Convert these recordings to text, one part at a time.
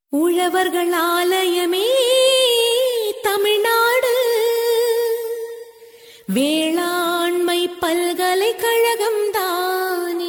உழவர்கள் ஆலயமே தமிழ்நாடு வேளாண்மை பல்கலைக்கழகம் தானே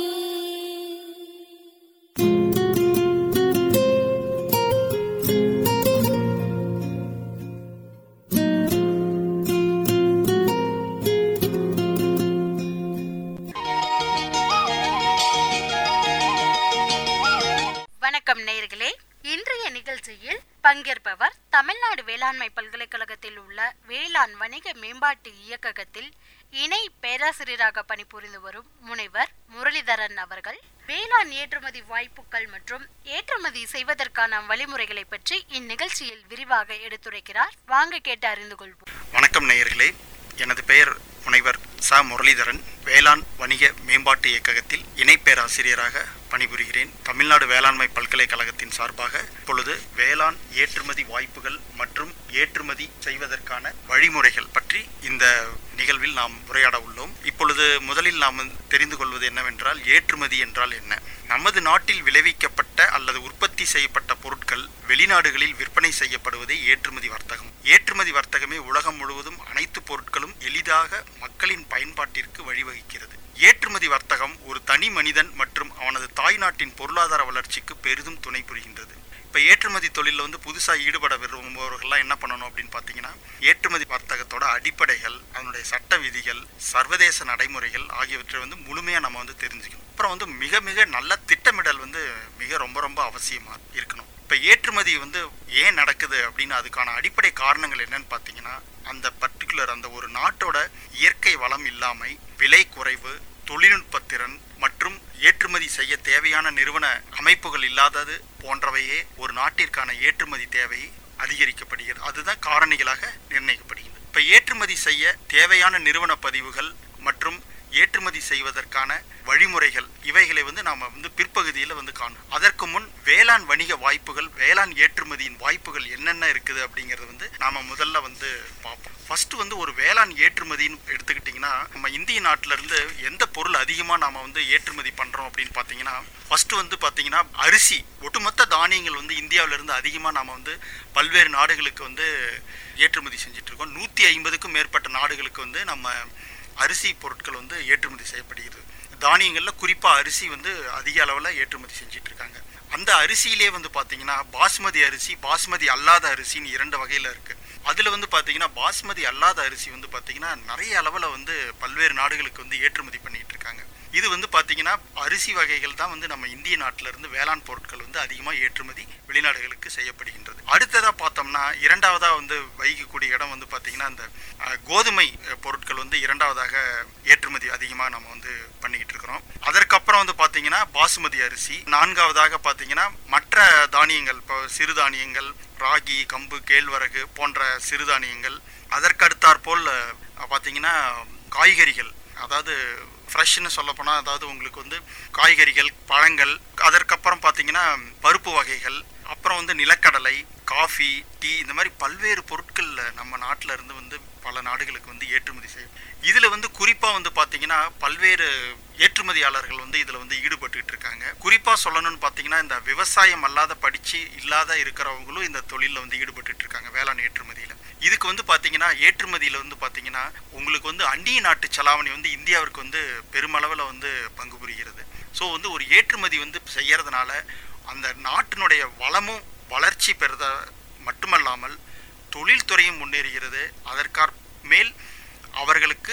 வணக்கம் நேயர்களே இன்றைய நிகழ்ச்சியில் பங்கேற்பவர் தமிழ்நாடு வேளாண்மை பல்கலைக்கழகத்தில் உள்ள வேளாண் வணிக மேம்பாட்டு இயக்ககத்தில் இணை பேராசிரியராக பணிபுரிந்து வரும் முனைவர் முரளிதரன் அவர்கள் வேளாண் ஏற்றுமதி வாய்ப்புகள் மற்றும் ஏற்றுமதி செய்வதற்கான வழிமுறைகளை பற்றி இந்நிகழ்ச்சியில் விரிவாக எடுத்துரைக்கிறார் வாங்க கேட்டு அறிந்து கொள்வோம் வணக்கம் நேயர்களே எனது பெயர் முனைவர் ச முரளிதரன் வேளாண் வணிக மேம்பாட்டு இயக்ககத்தில் இணை பேராசிரியராக பணிபுரிகிறேன் தமிழ்நாடு வேளாண்மை பல்கலைக்கழகத்தின் சார்பாக இப்பொழுது வேளாண் ஏற்றுமதி வாய்ப்புகள் மற்றும் ஏற்றுமதி செய்வதற்கான வழிமுறைகள் பற்றி இந்த நிகழ்வில் நாம் உரையாட உள்ளோம் இப்பொழுது முதலில் நாம் தெரிந்து கொள்வது என்னவென்றால் ஏற்றுமதி என்றால் என்ன நமது நாட்டில் விளைவிக்கப்பட்ட அல்லது உற்பத்தி செய்யப்பட்ட பொருட்கள் வெளிநாடுகளில் விற்பனை செய்யப்படுவதே ஏற்றுமதி வர்த்தகம் ஏற்றுமதி வர்த்தகமே உலகம் முழுவதும் அனைத்து பொருட்களும் எளிதாக மக்களின் பயன்பாட்டிற்கு வழிவகுக்கிறது ஏற்றுமதி வர்த்தகம் ஒரு தனி மனிதன் மற்றும் அவனது தாய் நாட்டின் பொருளாதார வளர்ச்சிக்கு பெரிதும் துணை புரிகின்றது இப்போ ஏற்றுமதி தொழிலில் வந்து புதுசாக ஈடுபட விரும்புபவர்கள்லாம் என்ன பண்ணணும் அப்படின்னு பார்த்தீங்கன்னா ஏற்றுமதி வர்த்தகத்தோட அடிப்படைகள் அதனுடைய சட்ட விதிகள் சர்வதேச நடைமுறைகள் ஆகியவற்றை வந்து முழுமையாக நம்ம வந்து தெரிஞ்சுக்கணும் அப்புறம் வந்து மிக மிக நல்ல திட்டமிடல் வந்து மிக ரொம்ப ரொம்ப அவசியமாக இருக்கணும் இப்போ ஏற்றுமதி வந்து ஏன் நடக்குது அப்படின்னு அதுக்கான அடிப்படை காரணங்கள் என்னன்னு பார்த்தீங்கன்னா அந்த பர்டிகுலர் அந்த ஒரு நாட்டோட இயற்கை வளம் இல்லாமை விலை குறைவு தொழில்நுட்பத்திறன் மற்றும் ஏற்றுமதி செய்ய தேவையான நிறுவன அமைப்புகள் இல்லாதது போன்றவையே ஒரு நாட்டிற்கான ஏற்றுமதி தேவையை அதிகரிக்கப்படுகிறது அதுதான் காரணிகளாக நிர்ணயிக்கப்படுகிறது இப்போ ஏற்றுமதி செய்ய தேவையான நிறுவன பதிவுகள் மற்றும் ஏற்றுமதி செய்வதற்கான வழிமுறைகள் இவைகளை வந்து நாம் வந்து பிற்பகுதியில் வந்து காணும் அதற்கு முன் வேளாண் வணிக வாய்ப்புகள் வேளாண் ஏற்றுமதியின் வாய்ப்புகள் என்னென்ன இருக்குது அப்படிங்கிறத வந்து நாம் முதல்ல வந்து பார்ப்போம் ஃபர்ஸ்ட் வந்து ஒரு வேளாண் ஏற்றுமதின்னு எடுத்துக்கிட்டிங்கன்னா நம்ம இந்திய நாட்டிலேருந்து எந்த பொருள் அதிகமாக நாம் வந்து ஏற்றுமதி பண்ணுறோம் அப்படின்னு பார்த்தீங்கன்னா ஃபர்ஸ்ட் வந்து பார்த்தீங்கன்னா அரிசி ஒட்டுமொத்த தானியங்கள் வந்து இந்தியாவிலிருந்து அதிகமாக நாம் வந்து பல்வேறு நாடுகளுக்கு வந்து ஏற்றுமதி செஞ்சுட்டு இருக்கோம் நூற்றி ஐம்பதுக்கும் மேற்பட்ட நாடுகளுக்கு வந்து நம்ம அரிசி பொருட்கள் வந்து ஏற்றுமதி செய்யப்படுகிறது தானியங்களில் குறிப்பாக அரிசி வந்து அதிக அளவில் ஏற்றுமதி செஞ்சிட்டு இருக்காங்க அந்த அரிசியிலே வந்து பார்த்தீங்கன்னா பாஸ்மதி அரிசி பாஸ்மதி அல்லாத அரிசின்னு இரண்டு வகையில் இருக்குது அதில் வந்து பார்த்தீங்கன்னா பாஸ்மதி அல்லாத அரிசி வந்து பார்த்தீங்கன்னா நிறைய அளவில் வந்து பல்வேறு நாடுகளுக்கு வந்து ஏற்றுமதி பண்ணிட்டு இருக்காங்க இது வந்து பார்த்தீங்கன்னா அரிசி வகைகள் தான் வந்து நம்ம இந்திய நாட்டில இருந்து வேளாண் பொருட்கள் வந்து அதிகமாக ஏற்றுமதி வெளிநாடுகளுக்கு செய்யப்படுகின்றது அடுத்ததாக பார்த்தோம்னா இரண்டாவதாக வந்து வைக்கக்கூடிய இடம் வந்து பார்த்தீங்கன்னா இந்த அஹ், கோதுமை அஹ், பொருட்கள் வந்து இரண்டாவதாக ஏற்றுமதி அதிகமாக நம்ம வந்து பண்ணிக்கிட்டு இருக்கிறோம் அதற்கப்புறம் வந்து பார்த்தீங்கன்னா பாசுமதி அரிசி நான்காவதாக பார்த்தீங்கன்னா மற்ற தானியங்கள் இப்போ சிறுதானியங்கள் ராகி கம்பு கேழ்வரகு போன்ற சிறுதானியங்கள் அதற்கடுத்தாற்போல் அஹ், பார்த்தீங்கன்னா காய்கறிகள் அதாவது ஃப்ரெஷ்னு சொல்லப்போனால் அதாவது உங்களுக்கு வந்து காய்கறிகள் பழங்கள் அதற்கப்புறம் பார்த்தீங்கன்னா பருப்பு வகைகள் அப்புறம் வந்து நிலக்கடலை காஃபி டீ இந்த மாதிரி பல்வேறு பொருட்கள் நம்ம நாட்டில் இருந்து வந்து பல நாடுகளுக்கு வந்து ஏற்றுமதி செய்யும் இதில் வந்து குறிப்பாக வந்து பார்த்தீங்கன்னா பல்வேறு ஏற்றுமதியாளர்கள் வந்து இதில் வந்து ஈடுபட்டுக்கிட்டு இருக்காங்க குறிப்பாக சொல்லணும்னு பார்த்தீங்கன்னா இந்த விவசாயம் அல்லாத படித்து இல்லாத இருக்கிறவங்களும் இந்த தொழிலில் வந்து ஈடுபட்டுட்டு இருக்காங்க வேளாண் ஏற்றுமதியில் இதுக்கு வந்து பார்த்தீங்கன்னா ஏற்றுமதியில் வந்து பார்த்தீங்கன்னா உங்களுக்கு வந்து அந்நிய நாட்டு செலாவணி வந்து இந்தியாவிற்கு வந்து பெருமளவில் வந்து பங்கு புரிகிறது ஸோ வந்து ஒரு ஏற்றுமதி வந்து செய்யறதுனால அந்த நாட்டினுடைய வளமும் வளர்ச்சி பெறுத மட்டுமல்லாமல் தொழில்துறையும் முன்னேறுகிறது அதற்கார் மேல் அவர்களுக்கு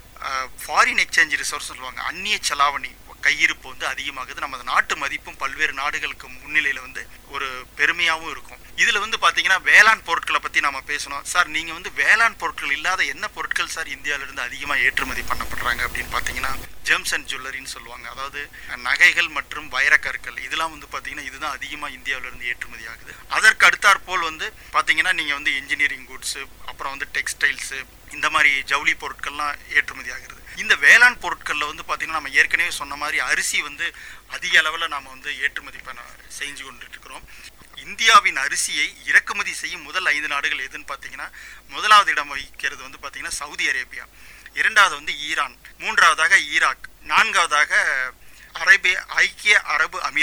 ஃபாரின் எக்ஸ்சேஞ்ச் ரிசோர்ஸ் சொல்லுவாங்க அந்நிய செலாவணி கையிருப்பு வந்து அதிகமாகுது நமது நாட்டு மதிப்பும் பல்வேறு நாடுகளுக்கு முன்னிலையில் வந்து ஒரு பெருமையாகவும் இருக்கும் இதில் வந்து பார்த்தீங்கன்னா வேளாண் பொருட்களை பற்றி நம்ம பேசணும் சார் நீங்கள் வந்து வேளாண் பொருட்கள் இல்லாத என்ன பொருட்கள் சார் இந்தியாவிலிருந்து அதிகமாக ஏற்றுமதி பண்ணப்படுறாங்க அப்படின்னு பார்த்தீங்கன்னா ஜெம்ஸ் அண்ட் ஜுவல்லரின்னு சொல்லுவாங்க அதாவது நகைகள் மற்றும் வைரக்கற்கள் இதெல்லாம் வந்து பார்த்தீங்கன்னா இதுதான் அதிகமாக இந்தியாவிலிருந்து ஏற்றுமதி ஆகுது அதற்கு அடுத்தாற்போல் வந்து பார்த்தீங்கன்னா நீங்கள் வந்து இன்ஜினியரிங் குட்ஸு அப்புறம் வந்து டெக்ஸ்டைல்ஸு இந்த மாதிரி ஜவுளி பொருட்கள்லாம் ஏற்றுமதி ஆகிறது இந்த வேளாண் பொருட்களில் வந்து பார்த்திங்கன்னா நம்ம ஏற்கனவே சொன்ன மாதிரி அரிசி வந்து அதிக அளவில் நாம் வந்து ஏற்றுமதி பண்ண செஞ்சு கொண்டுட்டு இருக்கிறோம் இந்தியாவின் அரிசியை இறக்குமதி செய்யும் முதல் ஐந்து நாடுகள் எதுன்னு பார்த்தீங்கன்னா முதலாவது இடம் வகிக்கிறது வந்து பார்த்திங்கன்னா சவுதி அரேபியா இரண்டாவது வந்து ஈரான் மூன்றாவதாக ஈராக் நான்காவதாக அரேபிய ஐக்கிய அரபு அமீரகம்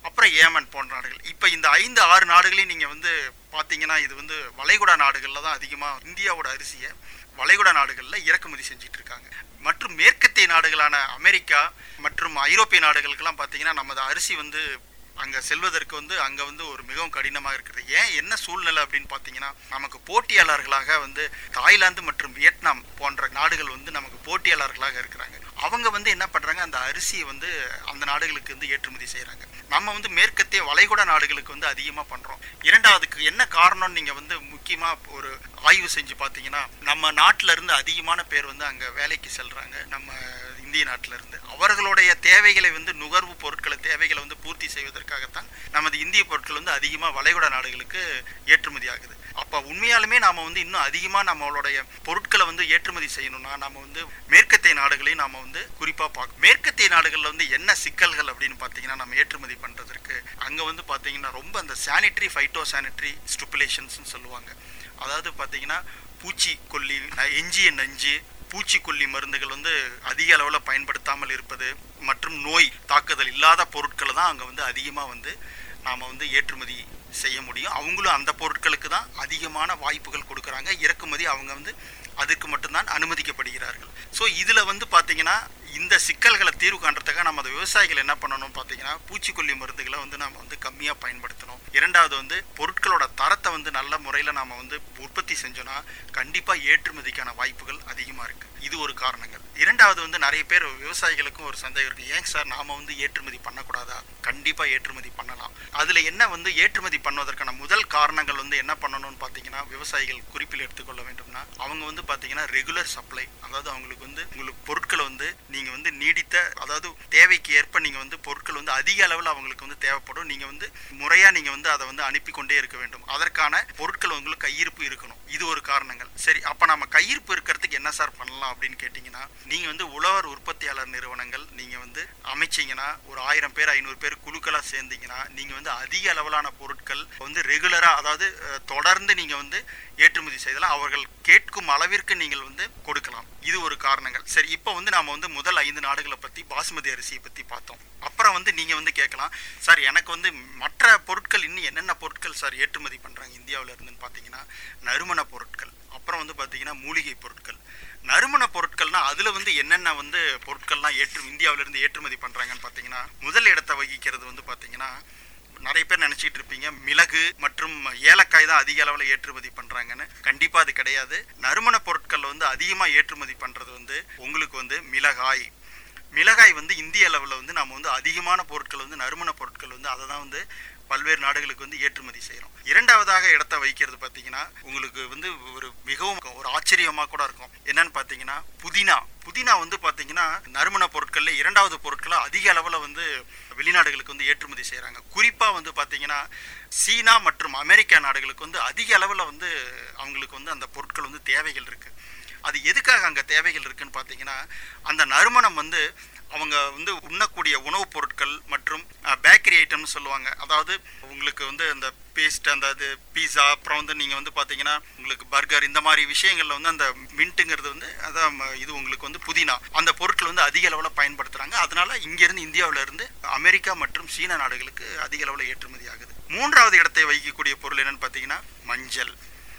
அப்புறம் ஏமன் போன்ற நாடுகள் இப்போ இந்த ஐந்து ஆறு நாடுகளையும் நீங்கள் வந்து பார்த்தீங்கன்னா இது வந்து வளைகுடா நாடுகளில் தான் அதிகமாக இந்தியாவோட அரிசியை வளைகுடா நாடுகளில் இறக்குமதி செஞ்சுட்டு இருக்காங்க மற்றும் மேற்கத்திய நாடுகளான அமெரிக்கா மற்றும் ஐரோப்பிய நாடுகளுக்கெல்லாம் பார்த்தீங்கன்னா நமது அரிசி வந்து அங்கே செல்வதற்கு வந்து அங்கே வந்து ஒரு மிகவும் கடினமாக இருக்குது ஏன் என்ன சூழ்நிலை அப்படின்னு பார்த்தீங்கன்னா நமக்கு போட்டியாளர்களாக வந்து தாய்லாந்து மற்றும் வியட்நாம் போன்ற நாடுகள் வந்து நமக்கு போட்டியாளர்களாக இருக்கிறாங்க அவங்க வந்து என்ன பண்ணுறாங்க அந்த அரிசியை வந்து அந்த நாடுகளுக்கு வந்து ஏற்றுமதி செய்கிறாங்க நம்ம வந்து மேற்கத்திய வளைகுடா நாடுகளுக்கு வந்து அதிகமாக பண்ணுறோம் இரண்டாவதுக்கு என்ன காரணம்னு நீங்கள் வந்து முக்கியமாக ஒரு ஆய்வு செஞ்சு பார்த்தீங்கன்னா நம்ம நாட்டில இருந்து அதிகமான பேர் வந்து அங்கே வேலைக்கு செல்கிறாங்க நம்ம இந்திய நாட்டில இருந்து அவர்களுடைய தேவைகளை வந்து நுகர்வு பொருட்களை தேவைகளை வந்து பூர்த்தி செய்வதற்காகத்தான் நமது இந்திய பொருட்கள் வந்து அதிகமாக வளைகுடா நாடுகளுக்கு ஏற்றுமதி ஆகுது அப்போ உண்மையாலுமே நாம வந்து இன்னும் அதிகமாக நம்மளுடைய பொருட்களை வந்து ஏற்றுமதி செய்யணும்னா நம்ம வந்து மேற்கத்திய நாடுகளையும் நாம வந்து குறிப்பாக பார்க்கணும் மேற்கத்திய நாடுகளில் வந்து என்ன சிக்கல்கள் அப்படின்னு பார்த்தீங்கன்னா நம்ம ஏற்றுமதி பண்ணுறதற்கு அங்கே வந்து பார்த்தீங்கன்னா ரொம்ப அந்த சானிட்டரி ஃபைட்டோ சானிட்டரி ஸ்டுப்புலேஷன்ஸ்னு சொல்லுவாங்க அதாவது பார்த்தீங்கன்னா பூச்சிக்கொல்லி ந- எஞ்சிய நஞ்சு பூச்சிக்கொல்லி மருந்துகள் வந்து அதிக அளவில் பயன்படுத்தாமல் இருப்பது மற்றும் நோய் தாக்குதல் இல்லாத பொருட்களை தான் அங்கே வந்து அதிகமாக வந்து நாம் வந்து ஏற்றுமதி செய்ய முடியும் அவங்களும் அந்த பொருட்களுக்கு தான் அதிகமான வாய்ப்புகள் கொடுக்குறாங்க இறக்குமதி அவங்க வந்து அதுக்கு மட்டும்தான் அனுமதிக்கப்படுகிறார்கள் ஸோ இதில் வந்து பார்த்தீங்கன்னா இந்த சிக்கல்களை தீர்வு காண்றதுக்காக நம்ம அந்த விவசாயிகள் என்ன பண்ணணும் பார்த்தீங்கன்னா பூச்சிக்கொல்லி மருந்துகளை வந்து நம்ம வந்து கம்மியாக பயன்படுத்தணும் இரண்டாவது வந்து பொருட்களோட தரத்தை வந்து நல்ல முறையில் நாம் வந்து உற்பத்தி செஞ்சோன்னா கண்டிப்பாக ஏற்றுமதிக்கான வாய்ப்புகள் அதிகமாக இருக்குது இது ஒரு காரணங்கள் இரண்டாவது வந்து நிறைய பேர் விவசாயிகளுக்கும் ஒரு சந்தேகம் இருக்குது ஏன் சார் நாம் வந்து ஏற்றுமதி பண்ணக்கூடாதா கண்டிப்பாக ஏற்றுமதி பண்ணலாம் அதில் என்ன வந்து ஏற்றுமதி பண்ணுவதற்கான முதல் காரணங்கள் வந்து என்ன பண்ணணும்னு பார்த்தீங்கன்னா விவசாயிகள் குறிப்பில் எடுத்துக்கொள்ள வேண்டும்னா அவங்க வந்து பார்த்தீங்கன்னா ரெகுலர் சப்ளை அதாவது அவங்களுக்கு வந்து உங்களுக்கு பொருட்களை வந்து நீங்கள் வந்து நீடித்த அதாவது தேவைக்கு ஏற்ப நீங்கள் வந்து பொருட்கள் வந்து அதிக அளவில் அவங்களுக்கு வந்து தேவைப்படும் நீங்கள் வந்து முறையாக நீங்கள் வந்து அதை வந்து அனுப்பி கொண்டே இருக்க வேண்டும் அதற்கான பொருட்கள் உங்களுக்கு கையிருப்பு இருக்கணும் இது ஒரு காரணங்கள் சரி அப்போ நம்ம கையிருப்பு இருக்கிறதுக்கு என்ன சார் பண்ணலாம் அப்படின்னு கேட்டிங்கன்னா நீங்கள் வந்து உழவர் உற்பத்தியாளர் நிறுவனங்கள் நீங்கள் வந்து அமைச்சிங்கன்னா ஒரு ஆயிரம் பேர் ஐநூறு பேர் குழுக்களாக சேர்ந்தீங்கன்னா நீங்கள் வந்து அதிக அளவிலான பொருட்கள் வந்து ரெகுலராக அதாவது அஹ், தொடர்ந்து நீங்கள் வந்து ஏற்றுமதி செய்தலாம் அவர்கள் கேட்கும் அளவிற்கு நீங்கள் வந்து கொடுக்கலாம் இது ஒரு காரணங்கள் சரி இப்போ வந்து நாம வந்து முதல் ஐந்து நாடுகளை பற்றி பாசுமதி அரிசியை பற்றி பார்த்தோம் அப்புறம் வந்து நீங்கள் வந்து கேட்கலாம் சார் எனக்கு வந்து மற்ற பொருட்கள் இன்னும் என்னென்ன பொருட்கள் சார் ஏற்றுமதி பண்ணுறாங்க இந்தியாவில் இருந்துன்னு பார்த்தீங்கன்னா நறுமண பொருட்கள் அப்புறம் வந்து பார்த்தீங்கன்னா மூலிகை பொருட்கள் நறுமண பொருட்கள்னா அதில் வந்து என்னென்ன வந்து பொருட்கள்லாம் ஏற்று இந்தியாவிலிருந்து ஏற்றுமதி பண்ணுறாங்கன்னு பார்த்தீங்கன்னா முதல் இடத்தை வகிக்கிறது வந்து பார்த்தீங்கன்னா நிறைய பேர் நினச்சிட்டு இருப்பீங்க மிளகு மற்றும் ஏலக்காய் தான் அதிக அளவில் ஏற்றுமதி பண்ணுறாங்கன்னு கண்டிப்பாக அது கிடையாது நறுமண பொருட்கள் வந்து அதிகமாக ஏற்றுமதி பண்ணுறது வந்து உங்களுக்கு வந்து மிளகாய் மிளகாய் வந்து இந்திய அளவில் வந்து நம்ம வந்து அதிகமான பொருட்கள் வந்து நறுமண பொருட்கள் வந்து அதை தான் வந்து பல்வேறு நாடுகளுக்கு வந்து ஏற்றுமதி செய்கிறோம் இரண்டாவதாக இடத்த வைக்கிறது பார்த்தீங்கன்னா உங்களுக்கு வந்து ஒரு மிகவும் ஒரு ஆச்சரியமாக கூட இருக்கும் என்னன்னு பார்த்தீங்கன்னா புதினா புதினா வந்து பார்த்தீங்கன்னா நறுமண பொருட்களில் இரண்டாவது பொருட்களை அதிக அளவில் வந்து வெளிநாடுகளுக்கு வந்து ஏற்றுமதி செய்கிறாங்க குறிப்பாக வந்து பார்த்தீங்கன்னா சீனா மற்றும் அமெரிக்கா நாடுகளுக்கு வந்து அதிக அளவில் வந்து அவங்களுக்கு வந்து அந்த பொருட்கள் வந்து தேவைகள் இருக்குது அது எதுக்காக அங்கே தேவைகள் இருக்குன்னு பார்த்தீங்கன்னா அந்த நறுமணம் வந்து அவங்க வந்து உண்ணக்கூடிய உணவுப் பொருட்கள் மற்றும் பேக்கரி ஐட்டம்னு சொல்லுவாங்க அதாவது உங்களுக்கு வந்து அந்த பேஸ்ட் அந்த இது பீஸா அப்புறம் வந்து நீங்கள் வந்து பார்த்தீங்கன்னா உங்களுக்கு பர்கர் இந்த மாதிரி விஷயங்களில் வந்து அந்த மின்ட்டுங்கிறது வந்து அதான் ம- இது உங்களுக்கு வந்து புதினா அந்த பொருட்கள் வந்து அதிக அளவில் பயன்படுத்துகிறாங்க அதனால இங்கேருந்து இந்தியாவுல இருந்து அமெரிக்கா மற்றும் சீன நாடுகளுக்கு அதிக அளவில் ஏற்றுமதி ஆகுது மூன்றாவது இடத்தை வகிக்கக்கூடிய பொருள் என்னன்னு பார்த்தீங்கன்னா மஞ்சள்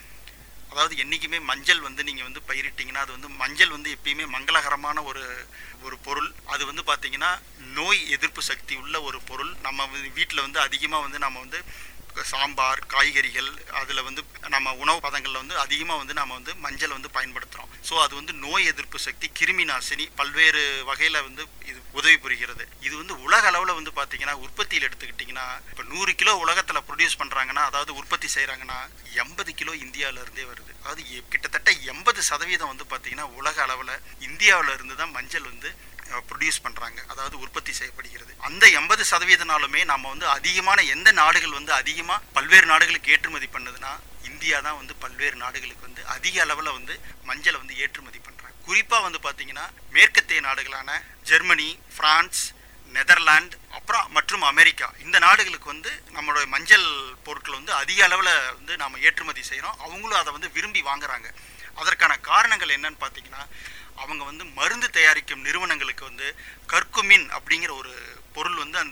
அதாவது என்றைக்குமே மஞ்சள் வந்து நீங்கள் வந்து பயிரிட்டீங்கன்னா அது வந்து மஞ்சள் வந்து எப்பயுமே மங்களகரமான ஒரு ஒரு பொருள் அது வந்து பார்த்தீங்கன்னா நோய் எதிர்ப்பு சக்தி உள்ள ஒரு பொருள் நம்ம வீட்டில் வந்து அதிகமாக வந்து நம்ம வந்து சாம்பார் காய்கறிகள் அதில் வந்து நம்ம உணவு பதங்களில் வந்து அதிகமாக வந்து நம்ம வந்து மஞ்சள் வந்து பயன்படுத்துகிறோம் ஸோ அது வந்து நோய் எதிர்ப்பு சக்தி கிருமி நாசினி பல்வேறு வகையில் வந்து இது உதவி புரிகிறது இது வந்து உலக அளவில் வந்து பார்த்தீங்கன்னா உற்பத்தியில் எடுத்துக்கிட்டிங்கன்னா இப்போ நூறு கிலோ உலகத்தில் ப்ரொடியூஸ் பண்ணுறாங்கன்னா அதாவது உற்பத்தி செய்கிறாங்கன்னா எண்பது கிலோ இந்தியாவில இருந்தே வருது அதாவது எ- கிட்டத்தட்ட எண்பது சதவீதம் வந்து பார்த்தீங்கன்னா உலக அளவில் இந்தியாவில் இருந்து தான் மஞ்சள் வந்து ப்ரொடியூஸ் பண்ணுறாங்க அதாவது உற்பத்தி செய்யப்படுகிறது அந்த எண்பது சதவீதனாலுமே நம்ம வந்து அதிகமான எந்த நாடுகள் வந்து அதிகமாக பல்வேறு நாடுகளுக்கு ஏற்றுமதி பண்ணுதுன்னா இந்தியா தான் வந்து பல்வேறு நாடுகளுக்கு வந்து அதிக அளவில் வந்து மஞ்சளை வந்து ஏற்றுமதி பண்ணுறாங்க குறிப்பாக வந்து பார்த்தீங்கன்னா மேற்கத்திய நாடுகளான ஜெர்மனி பிரான்ஸ் நெதர்லாந்து அப்புறம் மற்றும் அமெரிக்கா இந்த நாடுகளுக்கு வந்து நம்மளோட மஞ்சள் பொருட்கள் வந்து அதிக அளவில் வந்து நாம் ஏற்றுமதி செய்கிறோம் அவங்களும் அதை வந்து விரும்பி வாங்குறாங்க அதற்கான காரணங்கள் என்னன்னு பார்த்தீங்கன்னா அவங்க வந்து மருந்து தயாரிக்கும் நிறுவனங்களுக்கு வந்து கர்க்குமின் அப்படிங்கிற ஒரு பொருள் வந்து அந்த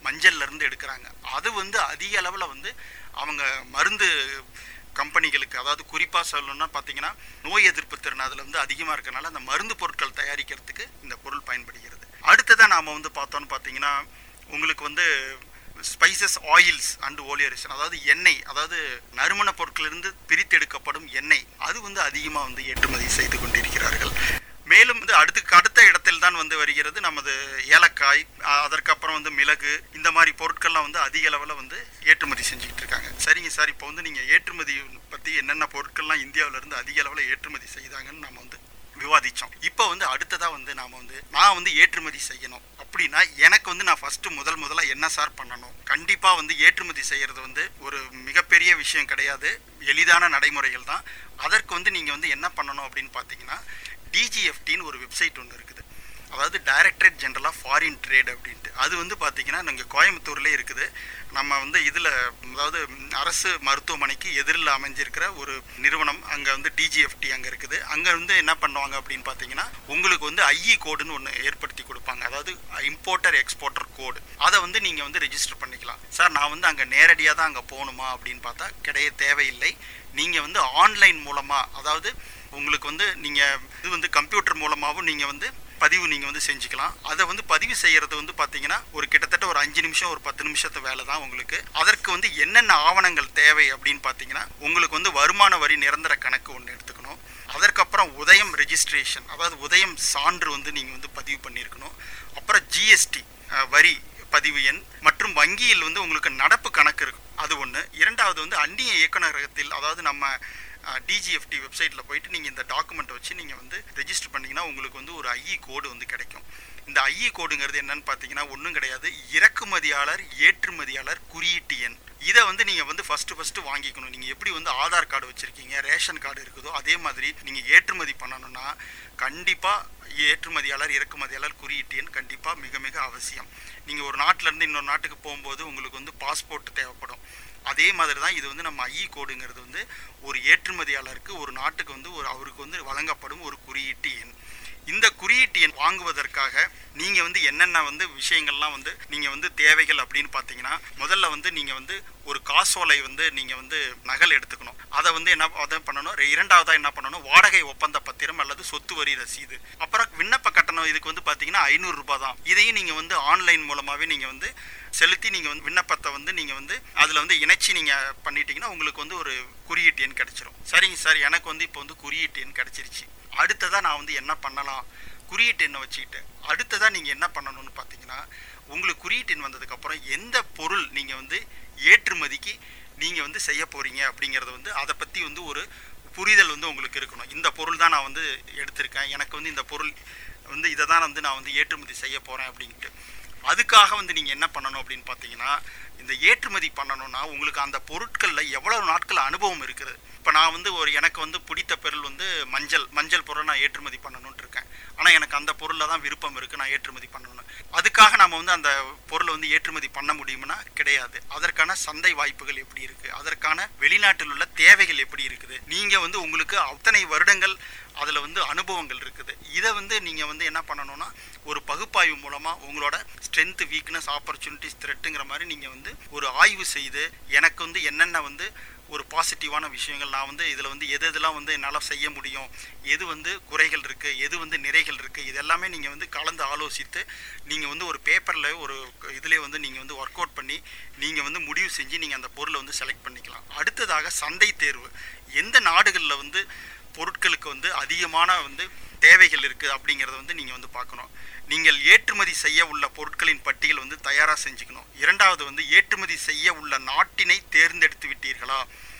மஞ்சள்ல இருந்து எடுக்கிறாங்க அது வந்து அதிக அளவில் வந்து அவங்க மருந்து கம்பெனிகளுக்கு அதாவது குறிப்பாக சொல்லணும்னா பார்த்தீங்கன்னா நோய் எதிர்ப்பு திறன் அதில் வந்து அதிகமாக இருக்கறனால அந்த மருந்து பொருட்கள் தயாரிக்கிறதுக்கு இந்த பொருள் பயன்படுகிறது அடுத்ததாக நாம் வந்து பார்த்தோன்னு பார்த்தீங்கன்னா உங்களுக்கு வந்து ஸ்பைசஸ் ஆயில்ஸ் அண்ட் ஓலியரேஷன் அதாவது எண்ணெய் அதாவது நறுமண பொருட்களிலிருந்து பிரித்தெடுக்கப்படும் எண்ணெய் அது வந்து அதிகமாக வந்து ஏற்றுமதி செய்து கொண்டிருக்கிறார்கள் மேலும் வந்து அடுத்துக்கு அடுத்த இடத்தில் தான் வந்து வருகிறது நமது ஏலக்காய் அஹ், அதற்கப்புறம் வந்து மிளகு இந்த மாதிரி பொருட்கள்லாம் வந்து அதிக அளவில் வந்து ஏற்றுமதி செஞ்சுக்கிட்டு இருக்காங்க சரிங்க சார் இப்போ வந்து நீங்கள் ஏற்றுமதி பற்றி என்னென்ன பொருட்கள்லாம் இந்தியாவுல இருந்து அதிக அளவில் ஏற்றுமதி செய்தாங்கன்னு நம்ம வந்து விவாதிச்சோம் இப்போ வந்து அடுத்ததா வந்து நாம வந்து நான் வந்து ஏற்றுமதி செய்யணும் அப்படின்னா எனக்கு வந்து நான் ஃபர்ஸ்ட் முதல் முதல்ல என்ன சார் பண்ணணும் கண்டிப்பா வந்து ஏற்றுமதி செய்யறது வந்து ஒரு மிகப்பெரிய விஷயம் கிடையாது எளிதான நடைமுறைகள் தான் அதற்கு வந்து நீங்க வந்து என்ன பண்ணணும் அப்படின்னு பார்த்தீங்கன்னா டிஜிஎஃப்டின்னு ஒரு வெப்சைட் ஒன்று இருக்குது அதாவது directorate general of foreign trade அப்படின்ட்டு அது வந்து பார்த்தீங்கன்னா நாங்கள் கோயம்புத்தூர்லேயே இருக்குது நம்ம வந்து இதில் அதாவது அரசு மருத்துவமனைக்கு எதிரில் அமைஞ்சிருக்கிற ஒரு நிறுவனம் அங்கே வந்து டிஜிஎஃப்டி அங்கே இருக்குது அங்கே வந்து என்ன பண்ணுவாங்க அப்படின்னு பார்த்தீங்கன்னா உங்களுக்கு வந்து ஐஇ கோடுன்னு ஒன்று ஏற்படுத்தி கொடுப்பாங்க அதாவது இம்போர்ட்டர் எக்ஸ்போர்ட்டர் கோடு அதை வந்து நீங்கள் வந்து ரெஜிஸ்டர் பண்ணிக்கலாம் சார் நான் வந்து அங்கே நேரடியாக தான் அங்கே போகணுமா அப்படின்னு பார்த்தா கிடையாது தேவையில்லை நீங்கள் வந்து ஆன்லைன் மூலமாக அதாவது உங்களுக்கு வந்து நீங்கள் இது வந்து கம்ப்யூட்டர் மூலமாகவும் நீங்கள் வந்து பதிவு நீங்கள் வந்து செஞ்சுக்கலாம் அதை வந்து பதிவு செய்கிறது வந்து பார்த்தீங்கன்னா ஒரு கிட்டத்தட்ட ஒரு அஞ்சு நிமிஷம் ஒரு பத்து நிமிஷத்து வேலை தான் உங்களுக்கு அதற்கு வந்து என்னென்ன ஆவணங்கள் தேவை அப்படின்னு பார்த்தீங்கன்னா உங்களுக்கு வந்து வருமான வரி நிரந்தர கணக்கு ஒன்று எடுத்துக்கணும் அதற்கப்புறம் உதயம் ரெஜிஸ்ட்ரேஷன் அதாவது உதயம் சான்று வந்து நீங்கள் வந்து பதிவு பண்ணியிருக்கணும் அப்புறம் ஜிஎஸ்டி வரி பதிவு எண் மற்றும் வங்கியில் வந்து உங்களுக்கு நடப்பு கணக்கு இருக்கும் அது ஒன்று இரண்டாவது வந்து அந்நிய இயக்குநரகத்தில் அதாவது நம்ம டிஜிஎஃப்டி வெப்சைட்டில் போயிட்டு நீங்கள் இந்த டாக்குமெண்ட்டை வச்சு நீங்கள் வந்து ரெஜிஸ்டர் பண்ணிங்கன்னா உங்களுக்கு வந்து ஒரு ஐஇ கோடு வந்து கிடைக்கும் இந்த ஐஇ கோடுங்கிறது என்னன்னு பார்த்தீங்கன்னா ஒன்றும் கிடையாது இறக்குமதியாளர் ஏற்றுமதியாளர் குறியீட்டு எண் இதை வந்து நீங்கள் வந்து ஃபஸ்ட்டு ஃபஸ்ட்டு வாங்கிக்கணும் நீங்கள் எப்படி வந்து ஆதார் கார்டு வச்சுருக்கீங்க ரேஷன் கார்டு இருக்குதோ அதே மாதிரி நீங்கள் ஏற்றுமதி பண்ணணும்னா கண்டிப்பாக ஏற்றுமதியாளர் இறக்குமதியாளர் குறியீட்டு எண் கண்டிப்பாக மிக மிக அவசியம் நீங்கள் ஒரு நாட்டிலேருந்து இன்னொரு நாட்டுக்கு போகும்போது உங்களுக்கு வந்து பாஸ்போர்ட் தேவைப்படும் அதே மாதிரி தான் இது வந்து நம்ம ஐஇ கோடுங்கிறது வந்து ஒரு ஏற்றுமதியாளருக்கு ஒரு நாட்டுக்கு வந்து ஒரு அவருக்கு வந்து வழங்கப்படும் ஒரு குறியீட்டு எண் இந்த குறியீட்டு எண் வாங்குவதற்காக நீங்கள் வந்து என்னென்ன வந்து விஷயங்கள்லாம் வந்து நீங்கள் வந்து தேவைகள் அப்படின்னு பார்த்தீங்கன்னா முதல்ல வந்து நீங்கள் வந்து ஒரு காசோலை வந்து நீங்கள் வந்து நகல் எடுத்துக்கணும் அதை வந்து என்ன அதை பண்ணணும் ரெ- இரண்டாவதா என்ன பண்ணணும் வாடகை ஒப்பந்த பத்திரம் அல்லது சொத்து வரி ரசீது அப்புறம் விண்ணப்ப கட்டணம் இதுக்கு வந்து பார்த்தீங்கன்னா ஐநூறு ரூபாய் தான் இதையும் நீங்கள் வந்து ஆன்லைன் மூலமாகவே நீங்கள் வந்து செலுத்தி நீங்கள் வந்து விண்ணப்பத்தை வந்து நீங்கள் வந்து அதில் வந்து இணைச்சி நீங்கள் பண்ணிட்டீங்கன்னா உங்களுக்கு வந்து ஒரு குறியீட்டு எண் கிடைச்சிரும் சரிங்க சார் எனக்கு வந்து இப்போ வந்து குறியீட்டு எண் கிடைச்சிருச்சு அடுத்ததாக நான் வந்து என்ன பண்ணலாம் குறியீட்டு எண்ணை வச்சுக்கிட்டு அடுத்ததாக நீங்கள் என்ன பண்ணணும்னு பார்த்தீங்கன்னா உங்களுக்கு குறியீட்டு எண் வந்ததுக்கப்புறம் எந்த பொருள் நீங்கள் வந்து ஏற்றுமதிக்கு நீங்கள் வந்து செய்ய போகிறீங்க அப்படிங்கிறத வந்து அதை பற்றி வந்து ஒரு புரிதல் வந்து உங்களுக்கு இருக்கணும் இந்த பொருள் தான் நான் வந்து எடுத்திருக்கேன் எனக்கு வந்து இந்த பொருள் வந்து இதை தான் வந்து நான் வந்து ஏற்றுமதி செய்ய போகிறேன் அப்படின்ட்டு அதுக்காக வந்து நீங்கள் என்ன பண்ணணும் அப்படின்னு பார்த்தீங்கன்னா இந்த ஏற்றுமதி பண்ணணும்னா உங்களுக்கு அந்த பொருட்களில் எவ்வளவு நாட்கள் அனுபவம் இருக்குது இப்போ நான் வந்து ஒரு எனக்கு வந்து பிடித்த பொருள் வந்து மஞ்சள் மஞ்சள் பொருளை நான் ஏற்றுமதி பண்ணணும்னு இருக்கேன் ஆனால் எனக்கு அந்த பொருளில் தான் விருப்பம் இருக்குது நான் ஏற்றுமதி பண்ணணும் அதுக்காக நம்ம வந்து அந்த பொருளை வந்து ஏற்றுமதி பண்ண முடியும்னா கிடையாது அதற்கான சந்தை வாய்ப்புகள் எப்படி இருக்குது அதற்கான வெளிநாட்டில் உள்ள தேவைகள் எப்படி இருக்குது நீங்கள் வந்து உங்களுக்கு அத்தனை வருடங்கள் அதில் வந்து அனுபவங்கள் இருக்குது இதை வந்து நீங்கள் வந்து என்ன பண்ணணும்னா ஒரு பகுப்பாய்வு மூலமாக உங்களோட ஸ்ட்ரென்த் வீக்னஸ் ஆப்பர்ச்சுனிட்டிஸ் த்ரெட்டுங்கிற மாதிரி நீங்கள் வந்து ஒரு ஆய்வு செய்து எனக்கு வந்து என்னென்ன வந்து ஒரு பாசிட்டிவான விஷயங்கள் நான் வந்து இதில் வந்து எது எதெல்லாம் வந்து என்னால் செய்ய முடியும் எது வந்து குறைகள் இருக்குது எது வந்து நிறைகள் இருக்குது இது எல்லாமே நீங்கள் வந்து கலந்து ஆலோசித்து நீங்கள் வந்து ஒரு பேப்பரில் ஒரு இதிலே வந்து நீங்கள் வந்து ஒர்க் அவுட் பண்ணி நீங்கள் வந்து முடிவு செஞ்சு நீங்கள் அந்த பொருளை வந்து செலக்ட் பண்ணிக்கலாம் அடுத்ததாக சந்தை தேர்வு எந்த நாடுகளில் வந்து பொருட்களுக்கு வந்து அதிகமான வந்து தேவைகள் இருக்குது அப்படிங்கிறத வந்து நீங்கள் வந்து பார்க்கணும் நீங்கள் ஏற்றுமதி செய்ய உள்ள பொருட்களின் பட்டியல் வந்து தயாராக செஞ்சுக்கணும் இரண்டாவது வந்து ஏற்றுமதி செய்ய உள்ள நாட்டினை தேர்ந்தெடுத்து விட்டீர்களா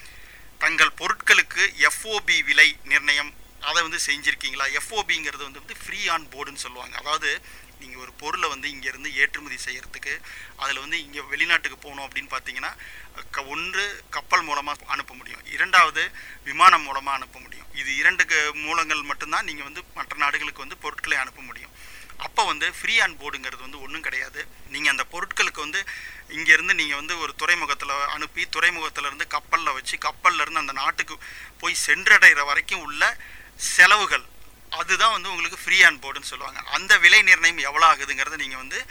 தங்கள் பொருட்களுக்கு எஃப்ஓபி விலை நிர்ணயம் அதை வந்து செஞ்சுருக்கீங்களா எஃப்ஓபிங்கிறது வந்து வந்து ஃப்ரீ ஆன் போர்டுன்னு சொல்லுவாங்க அதாவது நீங்கள் ஒரு பொருளை வந்து இங்கேருந்து ஏற்றுமதி செய்கிறதுக்கு அதில் வந்து இங்கே வெளிநாட்டுக்கு போகணும் அப்படின்னு பார்த்தீங்கன்னா க ஒன்று கப்பல் மூலமாக அனுப்ப முடியும் இரண்டாவது விமானம் மூலமாக அனுப்ப முடியும் இது இரண்டு க- மூலங்கள் மட்டும்தான் நீங்கள் வந்து மற்ற நாடுகளுக்கு வந்து பொருட்களை அனுப்ப முடியும் அப்போ வந்து ஃப்ரீ ஆன் போர்டுங்கிறது வந்து ஒன்றும் கிடையாது நீங்கள் அந்த பொருட்களுக்கு வந்து இங்கேருந்து நீங்கள் வந்து ஒரு துறைமுகத்தில் அனுப்பி துறைமுகத்துல இருந்து கப்பலில் வச்சு கப்பல்ல இருந்து அந்த நாட்டுக்கு போய் சென்றடைகிற வரைக்கும் உள்ள செலவுகள் அதுதான் வந்து உங்களுக்கு ஃப்ரீ ஆன் போர்டுன்னு சொல்லுவாங்க அந்த விலை நிர்ணயம் எவ்வளோ ஆகுதுங்கிறத நீங்கள் வந்து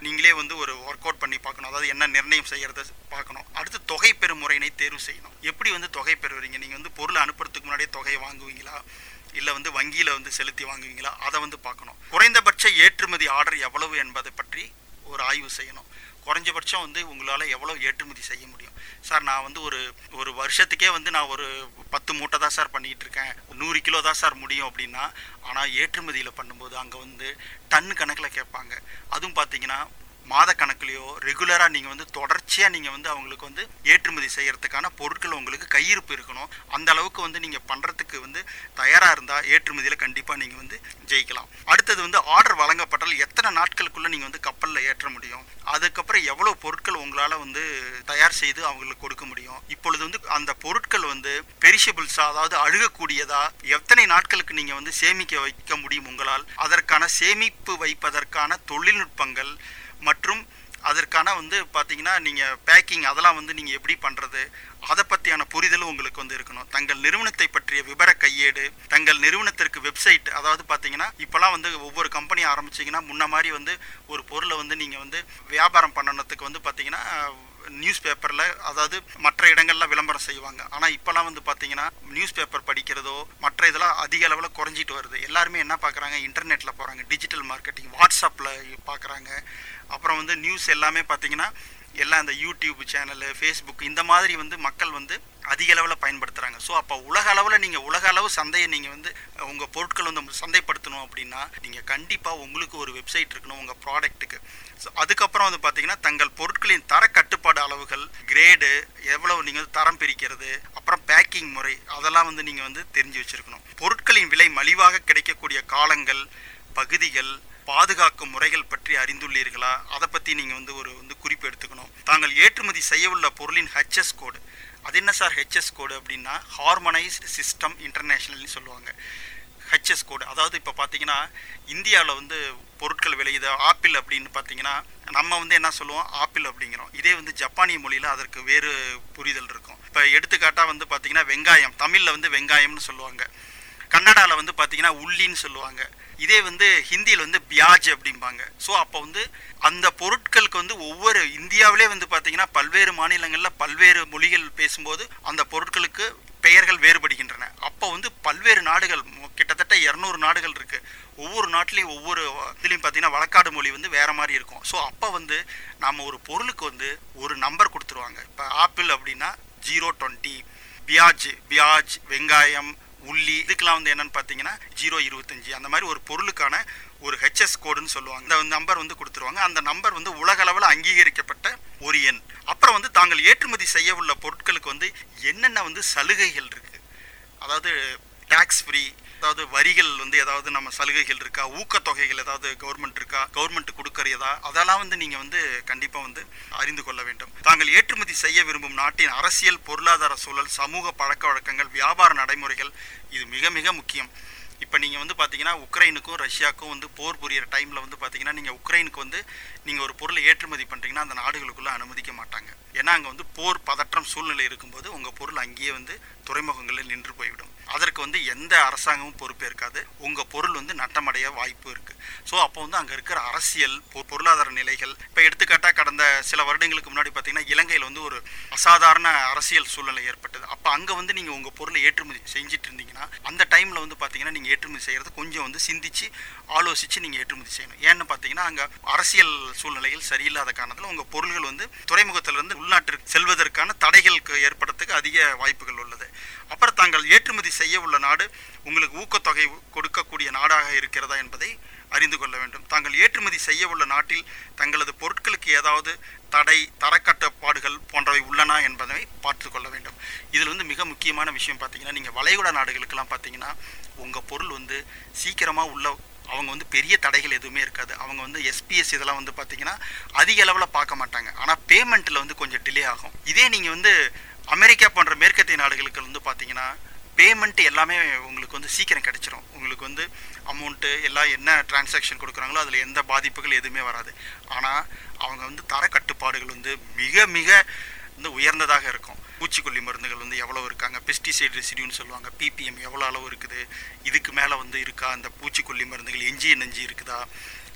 நீங்களே வந்து ஒரு ஒர்க் அவுட் பண்ணி பார்க்கணும் அதாவது என்ன நிர்ணயம் செய்யறத பார்க்கணும் அடுத்து தொகை பெறும் முறையினை தேர்வு செய்யணும் எப்படி வந்து தொகை பெறுவீங்க நீங்கள் வந்து பொருளை அனுப்புறதுக்கு முன்னாடியே தொகையை வாங்குவீங்களா இல்லை வந்து வங்கியில் வந்து செலுத்தி வாங்குவீங்களா அதை வந்து பார்க்கணும் குறைந்தபட்ச ஏற்றுமதி ஆர்டர் எவ்வளவு என்பதை பற்றி ஒரு ஆய்வு செய்யணும் குறைஞ்சபட்சம் வந்து உங்களால் எவ்வளோ ஏற்றுமதி செய்ய முடியும் சார் நான் வந்து ஒரு ஒரு வருஷத்துக்கே வந்து நான் ஒரு பத்து மூட்டை தான் சார் பண்ணிகிட்டு இருக்கேன் நூறு கிலோ தான் சார் முடியும் அப்படின்னா ஆனால் ஏற்றுமதியில் பண்ணும்போது அங்கே வந்து டன் கணக்கில் கேட்பாங்க அதுவும் பார்த்தீங்கன்னா மாத கணக்குலையோ ரெகுலராக நீங்கள் வந்து தொடர்ச்சியாக நீங்கள் வந்து அவங்களுக்கு வந்து ஏற்றுமதி செய்கிறதுக்கான பொருட்கள் உங்களுக்கு கையிருப்பு இருக்கணும் அந்த அளவுக்கு வந்து நீங்கள் பண்ணுறதுக்கு வந்து தயாராக இருந்தால் ஏற்றுமதியில் கண்டிப்பாக நீங்கள் வந்து ஜெயிக்கலாம் அடுத்தது வந்து ஆர்டர் வழங்கப்பட்டால் எத்தனை நாட்களுக்குள்ளே நீங்கள் வந்து கப்பலில் ஏற்ற முடியும் அதுக்கப்புறம் எவ்வளோ பொருட்கள் உங்களால் வந்து தயார் செய்து அவங்களுக்கு கொடுக்க முடியும் இப்பொழுது வந்து அந்த பொருட்கள் வந்து பெரிஷபிள்ஸா அதாவது அழுகக்கூடியதா எத்தனை நாட்களுக்கு நீங்கள் வந்து சேமிக்க வைக்க முடியும் உங்களால் அதற்கான சேமிப்பு வைப்பதற்கான தொழில்நுட்பங்கள் மற்றும் அதற்கான வந்து பார்த்தீங்கன்னா நீங்கள் பேக்கிங் அதெல்லாம் வந்து நீங்கள் எப்படி பண்ணுறது அதை பற்றியான புரிதலும் உங்களுக்கு வந்து இருக்கணும் தங்கள் நிறுவனத்தை பற்றிய விவர கையேடு தங்கள் நிறுவனத்திற்கு வெப்சைட் அதாவது பார்த்தீங்கன்னா இப்போலாம் வந்து ஒவ்வொரு கம்பெனி ஆரம்பிச்சிங்கன்னா முன்ன மாதிரி வந்து ஒரு பொருளை வந்து நீங்கள் வந்து வியாபாரம் பண்ணணுத்துக்கு வந்து பார்த்தீங்கன்னா நியூஸ் பேப்பரில் அதாவது மற்ற இடங்கள்ல விளம்பரம் செய்வாங்க ஆனால் இப்போலாம் வந்து பார்த்தீங்கன்னா நியூஸ் பேப்பர் படிக்கிறதோ மற்ற இதெல்லாம் அதிக அளவில் குறைஞ்சிட்டு வருது எல்லாருமே என்ன பார்க்குறாங்க இன்டர்நெட்டில் போகிறாங்க டிஜிட்டல் மார்க்கெட்டிங் வாட்ஸ்அப்பில் பார்க்குறாங்க அப்புறம் வந்து நியூஸ் எல்லாமே பார்த்தீங்கன்னா எல்லாம் இந்த யூடியூப் சேனலு ஃபேஸ்புக் இந்த மாதிரி வந்து மக்கள் வந்து அதிக அளவில் பயன்படுத்துகிறாங்க ஸோ அப்போ உலக அளவில் நீங்கள் உலக அளவு சந்தையை நீங்கள் வந்து உங்கள் பொருட்கள் வந்து சந்தைப்படுத்தணும் அப்படின்னா நீங்கள் கண்டிப்பாக உங்களுக்கு ஒரு வெப்சைட் இருக்கணும் உங்கள் ப்ராடக்ட்டுக்கு ஸோ அதுக்கப்புறம் வந்து பார்த்தீங்கன்னா தங்கள் பொருட்களின் தர கட்டுப்பாடு அளவுகள் கிரேடு எவ்வளவு நீங்கள் வந்து தரம் பிரிக்கிறது அப்புறம் பேக்கிங் முறை அதெல்லாம் வந்து நீங்கள் வந்து தெரிஞ்சு வச்சுருக்கணும் பொருட்களின் விலை மலிவாக கிடைக்கக்கூடிய காலங்கள் பகுதிகள் பாதுகாக்கும் முறைகள் பற்றி அறிந்துள்ளீர்களா அதை பற்றி நீங்கள் வந்து ஒரு வந்து குறிப்பு எடுத்துக்கணும் தாங்கள் ஏற்றுமதி செய்ய உள்ள பொருளின் ஹெச்எஸ் கோடு அது என்ன சார் ஹெச்எஸ் கோடு அப்படின்னா ஹார்மனைஸ்டு சிஸ்டம் இன்டர்நேஷ்னல்னு சொல்லுவாங்க ஹெச்எஸ் கோடு அதாவது இப்போ பார்த்தீங்கன்னா இந்தியாவில் வந்து பொருட்கள் விளையுது ஆப்பிள் அப்படின்னு பார்த்தீங்கன்னா நம்ம வந்து என்ன சொல்லுவோம் ஆப்பிள் அப்படிங்கிறோம் இதே வந்து ஜப்பானிய மொழியில் அதற்கு வேறு புரிதல் இருக்கும் இப்போ எடுத்துக்காட்டாக வந்து பார்த்தீங்கன்னா வெங்காயம் தமிழில் வந்து வெங்காயம்னு சொல்லுவாங்க கன்னடாவில் வந்து பார்த்தீங்கன்னா உள்ளின்னு சொல்லுவாங்க இதே வந்து ஹிந்தியில் வந்து பியாஜ் அப்படிம்பாங்க ஸோ அப்போ வந்து அந்த பொருட்களுக்கு வந்து ஒவ்வொரு இந்தியாவிலே வந்து பார்த்தீங்கன்னா பல்வேறு மாநிலங்களில் பல்வேறு மொழிகள் பேசும்போது அந்த பொருட்களுக்கு பெயர்கள் வேறுபடுகின்றன அப்போ வந்து பல்வேறு நாடுகள் கிட்டத்தட்ட இரநூறு நாடுகள் இருக்கு ஒவ்வொரு நாட்டிலையும் ஒவ்வொரு இதுலையும் பார்த்தீங்கன்னா வழக்காடு மொழி வந்து வேற மாதிரி இருக்கும் ஸோ அப்போ வந்து நம்ம ஒரு பொருளுக்கு வந்து ஒரு நம்பர் கொடுத்துருவாங்க இப்போ ஆப்பிள் அப்படின்னா ஜீரோ டுவெண்ட்டி பியாஜ் பியாஜ் வெங்காயம் உள்ளி இதுக்கெல்லாம் வந்து என்னன்னு பார்த்தீங்கன்னா ஜீரோ இருபத்தஞ்சி அந்த மாதிரி ஒரு பொருளுக்கான ஒரு ஹெச்எஸ் கோடுன்னு சொல்லுவாங்க இந்த நம்பர் வந்து கொடுத்துருவாங்க அந்த நம்பர் வந்து உலக அளவில் அங்கீகரிக்கப்பட்ட ஒரு எண் அப்புறம் வந்து தாங்கள் ஏற்றுமதி செய்ய உள்ள பொருட்களுக்கு வந்து என்னென்ன வந்து சலுகைகள் இருக்கு அதாவது டேக்ஸ் ஃப்ரீ அதாவது வரிகள் வந்து ஏதாவது நம்ம சலுகைகள் இருக்கா ஊக்கத்தொகைகள் ஏதாவது கவர்மெண்ட் இருக்கா கவர்மெண்ட் கொடுக்கறதா அதெல்லாம் வந்து நீங்கள் வந்து கண்டிப்பாக வந்து அறிந்து கொள்ள வேண்டும் தாங்கள் ஏற்றுமதி செய்ய விரும்பும் நாட்டின் அரசியல் பொருளாதார சூழல் சமூக பழக்க வழக்கங்கள் வியாபார நடைமுறைகள் இது மிக மிக முக்கியம் இப்போ நீங்கள் வந்து பார்த்தீங்கன்னா உக்ரைனுக்கும் ரஷ்யாவுக்கும் வந்து போர் புரியிற டைமில் வந்து பார்த்தீங்கன்னா நீங்கள் உக்ரைனுக்கு வந்து நீங்கள் ஒரு பொருளை ஏற்றுமதி பண்ணுறீங்கன்னா அந்த நாடுகளுக்குள்ளே அனுமதிக்க மாட்டாங்க ஏன்னா அங்கே வந்து போர் பதற்றம் சூழ்நிலை இருக்கும்போது உங்கள் பொருள் அங்கேயே வந்து துறைமுகங்களில் நின்று போய்விடும் அதற்கு வந்து எந்த அரசாங்கமும் பொறுப்பேற்காது உங்கள் பொருள் வந்து நட்டமடைய வாய்ப்பு இருக்குது ஸோ அப்போ வந்து அங்கே இருக்கிற அரசியல் பொ- பொருளாதார நிலைகள் இப்போ எடுத்துக்காட்டாக கடந்த சில வருடங்களுக்கு முன்னாடி பார்த்தீங்கன்னா இலங்கையில் வந்து ஒரு அசாதாரண அரசியல் சூழ்நிலை ஏற்பட்டது அப்போ அங்கே வந்து நீங்கள் உங்கள் பொருளை ஏற்றுமதி செஞ்சுட்டு இருந்தீங்கன்னா அந்த டைமில் வந்து பார்த்தீங்கன்னா நீங்கள் ஏற்றுமதி செய்கிறது கொஞ்சம் வந்து சிந்திச்சு ஆலோசித்து நீங்கள் ஏற்றுமதி செய்யணும் ஏன்னு பார்த்தீங்கன்னா அங்கே அரசியல் சூழ்நிலைகள் சரியில்லாத காரணத்தில் உங்கள் பொருள்கள் வந்து துறைமுகத்திலிருந்து உள்நாட்டிற்கு செல்வதற்கான தடைகளுக்கு ஏற்படுறதுக்கு அதிக வாய்ப்புகள் உள்ளது அப்புறம் தாங்கள் ஏற்றுமதி செய்ய உள்ள நாடு உங்களுக்கு ஊக்கத்தொகை கொடுக்கக்கூடிய நாடாக இருக்கிறதா என்பதை அறிந்து கொள்ள வேண்டும் தாங்கள் ஏற்றுமதி செய்ய உள்ள நாட்டில் தங்களது பொருட்களுக்கு ஏதாவது தடை தரக்கட்டுப்பாடுகள் போன்றவை உள்ளனா என்பதை பார்த்து கொள்ள வேண்டும் இதில் வந்து மிக முக்கியமான விஷயம் பார்த்தீங்கன்னா நீங்கள் வளைகுடா நாடுகளுக்கெல்லாம் பார்த்தீங்கன்னா உங்கள் பொருள் வந்து சீக்கிரமாக உள்ள அவங்க வந்து பெரிய தடைகள் எதுவுமே இருக்காது அவங்க வந்து எஸ்பிஎஸ் இதெல்லாம் வந்து பார்த்தீங்கன்னா அதிக அளவில் பார்க்க மாட்டாங்க ஆனால் பேமெண்ட்டில் வந்து கொஞ்சம் டிலே ஆகும் இதே நீங்கள் வந்து அமெரிக்கா போன்ற மேற்கத்திய நாடுகளுக்கு வந்து பார்த்தீங்கன்னா பேமெண்ட் எல்லாமே உங்களுக்கு வந்து சீக்கிரம் கிடைச்சிரும் உங்களுக்கு வந்து அமௌண்ட்டு எல்லாம் என்ன டிரான்சாக்ஷன் கொடுக்குறாங்களோ அதில் எந்த பாதிப்புகள் எதுவுமே வராது ஆனால் அவங்க வந்து தர கட்டுப்பாடுகள் வந்து மிக மிக வந்து உயர்ந்ததாக இருக்கும் பூச்சிக்கொல்லி மருந்துகள் வந்து எவ்வளோ இருக்காங்க பெஸ்டிசைட் ரெசிடியூன்னு சொல்லுவாங்க பிபிஎம் எவ்வளோ அளவு இருக்குது இதுக்கு மேலே வந்து இருக்கா அந்த பூச்சிக்கொல்லி மருந்துகள் எஞ்சி நெஞ்சி இருக்குதா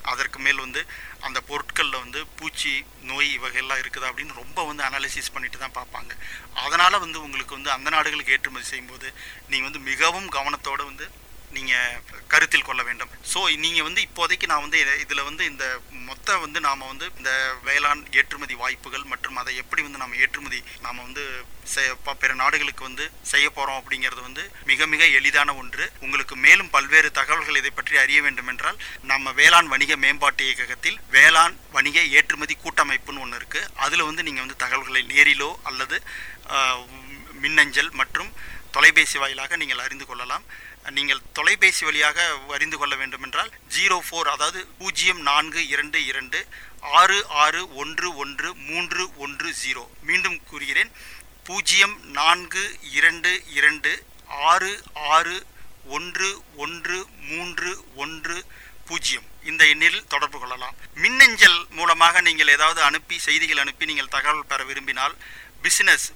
அதற்கு மேல் வந்து அந்த பொருட்களில் வந்து பூச்சி நோய் வகையெல்லாம் இருக்குதா அப்படின்னு ரொம்ப வந்து அனாலிசிஸ் பண்ணிட்டு தான் பார்ப்பாங்க அதனால் வந்து உங்களுக்கு வந்து அந்த நாடுகளுக்கு ஏற்றுமதி செய்யும்போது நீங்கள் வந்து மிகவும் கவனத்தோடு வந்து நீங்கள் கருத்தில் கொள்ள வேண்டும் ஸோ நீங்கள் வந்து இப்போதைக்கு நான் வந்து இதில் வந்து இந்த மொத்த வந்து நாம் வந்து இந்த வேளாண் ஏற்றுமதி வாய்ப்புகள் மற்றும் அதை எப்படி வந்து நாம் ஏற்றுமதி நாம் வந்து செ- ப- பிற நாடுகளுக்கு வந்து செய்ய போகிறோம் அப்படிங்கிறது வந்து மிக மிக எளிதான ஒன்று உங்களுக்கு மேலும் பல்வேறு தகவல்கள் இதை பற்றி அறிய வேண்டும் என்றால் நம்ம வேளாண் வணிக மேம்பாட்டு இயக்ககத்தில் வேளாண் வணிக ஏற்றுமதி கூட்டமைப்புன்னு ஒன்று இருக்குது அதில் வந்து நீங்கள் வந்து தகவல்களை நேரிலோ அல்லது ஆஹ், மின்னஞ்சல் மற்றும் தொலைபேசி வாயிலாக நீங்கள் அறிந்து கொள்ளலாம் நீங்கள் தொலைபேசி வழியாக அறிந்து கொள்ள வேண்டும் என்றால் ஜீரோ ஃபோர் அதாவது பூஜ்ஜியம் நான்கு இரண்டு இரண்டு ஆறு ஆறு ஒன்று ஒன்று மூன்று ஒன்று ஜீரோ மீண்டும் கூறுகிறேன் பூஜ்ஜியம் நான்கு இரண்டு இரண்டு ஆறு ஆறு ஒன்று ஒன்று மூன்று ஒன்று பூஜ்ஜியம் இந்த எண்ணில் தொடர்பு கொள்ளலாம் மின்னஞ்சல் மூலமாக நீங்கள் ஏதாவது அனுப்பி செய்திகள் அனுப்பி நீங்கள் தகவல் பெற விரும்பினால் business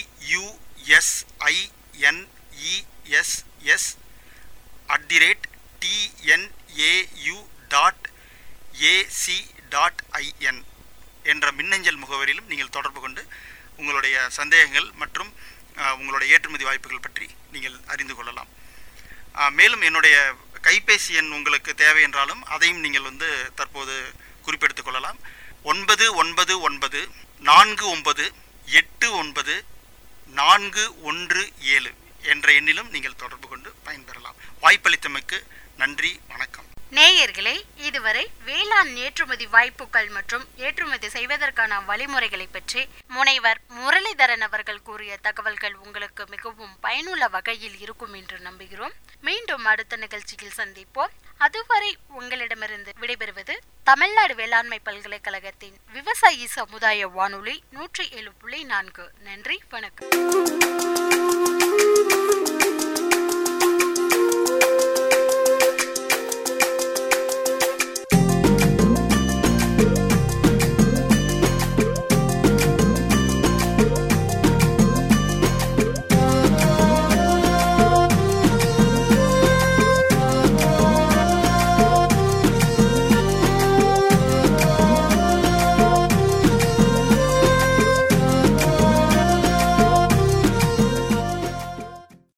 பியூஎஸ்ஐஎன்இஎஸ்எஸ் at the rate TNAU dot AC dot IN என்ற மின்னஞ்சல் முகவரியிலும் நீங்கள் தொடர்பு கொண்டு உங்களுடைய சந்தேகங்கள் மற்றும் அஹ், உங்களுடைய ஏற்றுமதி வாய்ப்புகள் பற்றி நீங்கள் அறிந்து கொள்ளலாம் அஹ், மேலும் என்னுடைய கைபேசி எண் உங்களுக்கு தேவை என்றாலும் அதையும் நீங்கள் வந்து தற்போது குறிப்பெடுத்துக் கொள்ளலாம் ஒன்பது ஒன்பது ஒன்பது நான்கு ஒன்பது எட்டு ஒன்பது நான்கு ஒன்று ஏழு என்ற எண்ணிலும் நீங்கள் தொடர்பு கொண்டு பயன்பெறலாம் வாய்ப்பளித்தமைக்கு நன்றி வணக்கம் நேயர்களே இதுவரை வேளாண் ஏற்றுமதி வாய்ப்புகள் மற்றும் ஏற்றுமதி செய்வதற்கான வழிமுறைகளை பற்றி முனைவர் முரளிதரன் அவர்கள் கூறிய தகவல்கள் உங்களுக்கு மிகவும் பயனுள்ள வகையில் இருக்கும் என்று நம்புகிறோம் மீண்டும் அடுத்த நிகழ்ச்சியில் சந்திப்போம் அதுவரை உங்களிடமிருந்து விடைபெறுவது தமிழ்நாடு வேளாண்மை பல்கலைக்கழகத்தின் விவசாயி சமுதாய வானொலி நூற்றி ஏழு புள்ளி நான்கு நன்றி வணக்கம்